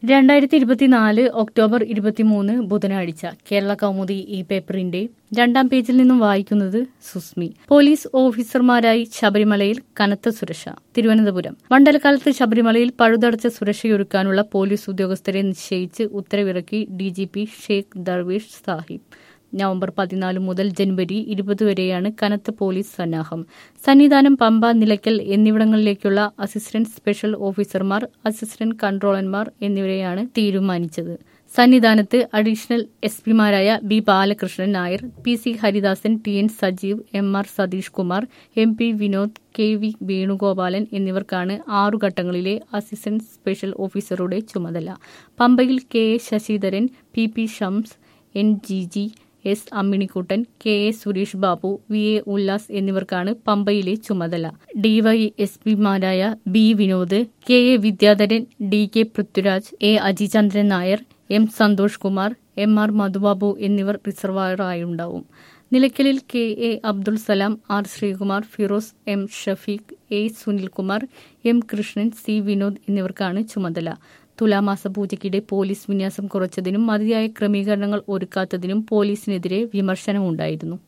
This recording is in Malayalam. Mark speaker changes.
Speaker 1: രണ്ടായിരത്തി ഇരുപത്തിനാല് ഒക്ടോബർ ഇരുപത്തിമൂന്ന് ബുധനാഴ്ച കേരള കൗമുദി ഈ പേപ്പറിന്റെ രണ്ടാം പേജിൽ നിന്നും വായിക്കുന്നത് സുസ്മി പോലീസ് ഓഫീസർമാരായി ശബരിമലയിൽ കനത്ത സുരക്ഷ തിരുവനന്തപുരം മണ്ഡലകാലത്ത് ശബരിമലയിൽ പഴുതടച്ച സുരക്ഷയൊരുക്കാനുള്ള പോലീസ് ഉദ്യോഗസ്ഥരെ നിശ്ചയിച്ച് ഉത്തരവിറക്കി D G P Sheikh Darvesh Sahib November പതിനാല് മുതൽ ജനുവരി ഇരുപത് വരെയാണ് കനത്ത പോലീസ് സന്നാഹം സന്നിധാനം പമ്പ നിലയ്ക്കൽ എന്നിവിടങ്ങളിലേക്കുള്ള അസിസ്റ്റന്റ് സ്പെഷ്യൽ ഓഫീസർമാർ അസിസ്റ്റന്റ് കൺട്രോളർമാർ എന്നിവരെയാണ് തീരുമാനിച്ചത് സന്നിധാനത്ത് അഡീഷണൽ എസ് പിമാരായ B Balakrishnan Nair P C Haridasan T N Sajeev M R Satheesh Kumar M P Vinod K V Venugopalan എന്നിവർക്കാണ് ആറു ഘട്ടങ്ങളിലെ അസിസ്റ്റന്റ് സ്പെഷ്യൽ ഓഫീസറുടെ ചുമതല പമ്പയിൽ K A Sasidharan P P Shams N G G S Amminikuttan K A Suresh Babu V A Ullas എന്നിവർക്കാണ് പമ്പയിലെ ചുമതല ഡിവൈ എസ് പിമാരായ B Vinod K A Vidyadharan D K Prithviraj A Ajichandran Nair M Santhosh Kumar M R Madhubabu എന്നിവർ റിസർവറായുണ്ടാവും നിലയ്ക്കലിൽ K A Abdul Salam R Sreekumar Firoz M Shafeeq A Sunilkumar M Krishnan C Vinod എന്നിവർക്കാണ് ചുമതല തുലാമാസ പൂജയ്ക്കിടെ പോലീസ് വിന്യാസം കുറച്ചതിനും മതിയായ ക്രമീകരണങ്ങൾ ഒരുക്കാത്തതിനും പോലീസിനെതിരെ വിമർശനമുണ്ടായിരുന്നു